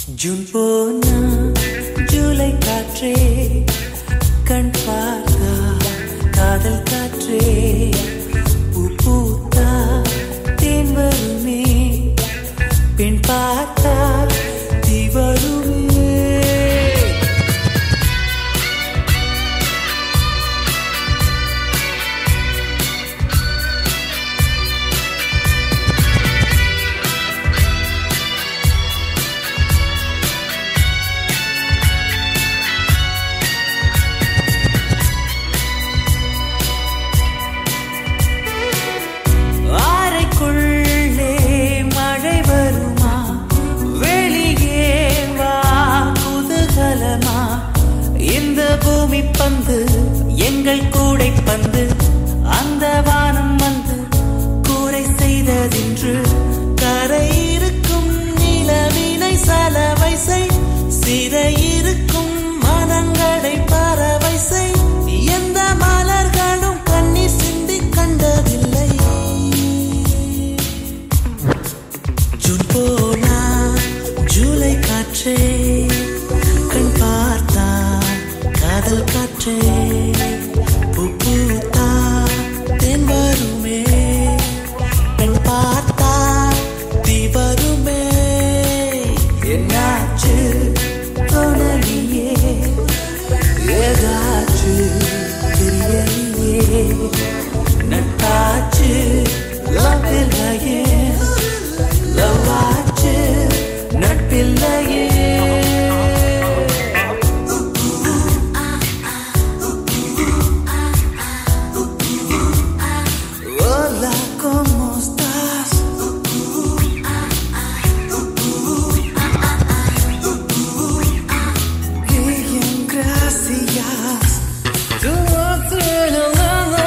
June போனா ஜூலை காற்றே கண் பார்த்தா காதல் காற்றே பூ பூத்தா தேன் வருமே பெண் பார்த்தா தீ வருமே அறைக்குள்ளே மழை வருமா வெளியே வா குதூகலமா இந்த பூமி பந்து எங்கள் கூடை பந்து அந்த வானம் வந்து கூரை செய்ததென்று கரை இருக்கும் நிலவினை சலவை செய் சிறை இருக்கும் மனங்களை பறவை செய் எந்த மலர்களும் கண்ணீர் சிந்தி கண்டதில்லை ஜூன் போனா ஜூலை காற்றே கண் பார்த்தா காதல் காற்றே பூ பூத்தா தென் வருமே பெண் பார்த்தா தீ வருமே என்னாச்சு தோணலியே ஏதாச்சு தெரியலையே நட்டாச்சு love இல்லையே லவாச்சு நட்பில்லையே Hola, ¿cómo estás? Bien, gracias. Tú no tienes nada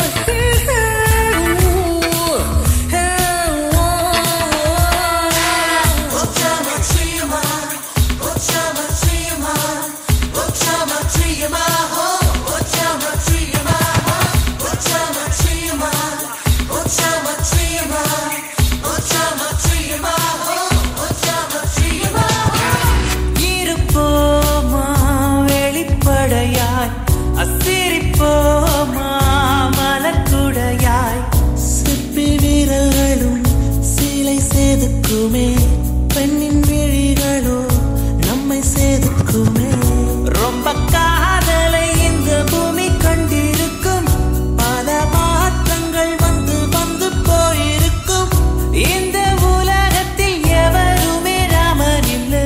இருப்போமா வெளிப்படையாய் அசிரிப்போமா மலக்குடையாய் சிப்பி வீரர்களும் சீலை செதுக்குமே பெண்ணின் விழிகளோ நம்மை செதுக்குமே ரொம்ப காதலை இந்த பூமி கண்டிருக்கும் பல மாற்றங்கள் வந்து வந்து போயிருக்கும் இந்த உலகத்தில் எவருமே ராமன் இல்லை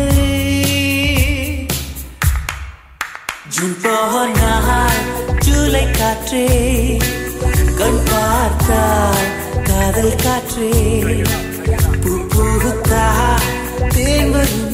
ஜூன் போனால் ஜூலை காற்றே கண் பார்த்தால் காதல் காற்றே பூ பூத்தா தேன் வரும்